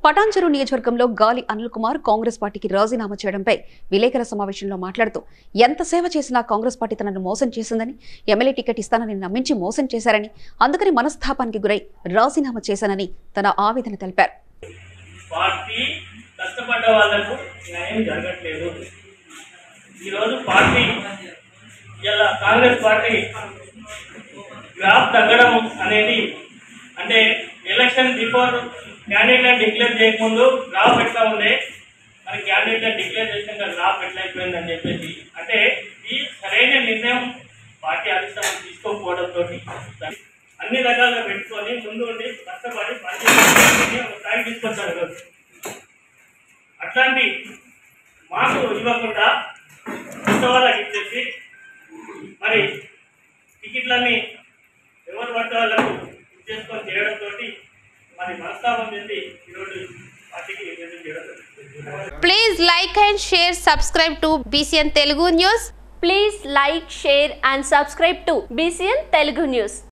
పటాన్చెరు నియోజకవర్గంలో గాలి అనిల్ కుమార్ కాంగ్రెస్ పార్టీకి రాజీనామా చేయడంపై విలేకరుల సమావేశంలో మాట్లాడుతూ ఎంత సేవ చేసినా కాంగ్రెస్ పార్టీ తనను మోసం చేసిందని ఎమ్మెల్యే టికెట్ ఇస్తానని నమ్మించి మోసం చేశారని అందుకని మనస్తాపానికి గురై రాజీనామా చేశానని తన ఆవేదన తెలిపారు పార్టీ కష్టపడ్డ వాళ్లకు న్యాయం జరగట్లేదు ఈరోజు పార్టీ ఇలా కాంగ్రెస్ పార్టీ గ్రాఫ్ తగ్గడం అనేది అంటే ఎలక్షన్ బిఫోర్ క్యాండిడేట్ డిక్లేర్ చేయకముందు గ్రాఫ్ ఎట్లా ఉండే మరి క్యాండిడేట్ డిక్లేర్ చేసినాక గ్రాఫ్ ఎట్లా అయిపోయింది అని చెప్పేసి అంటే ఈ సరైన నిర్ణయం పార్టీ అధిష్టానం తీసుకోకపోవడంతో అన్ని రకాలుగా పెట్టుకొని ముందు ఉండి కష్టపడి పార్టీ ఒక స్థాయికి తీసుకొచ్చారు ఈరోజు. అట్లాంటి మాకు ఇవ్వకుండా కొత్త వాళ్ళకి ఇచ్చేసి మరి టికెట్లన్నీ ఎవరు పడితే వాళ్ళకు ఇచ్చేసుకొని చేయడంతో మరి మనస్తాపం చెంది ఈరోజు పార్టీకి నిర్ణయం చేయడం జరిగింది. Please like and share, subscribe to BCN Telugu News. Please like, share and subscribe to BCN Telugu News.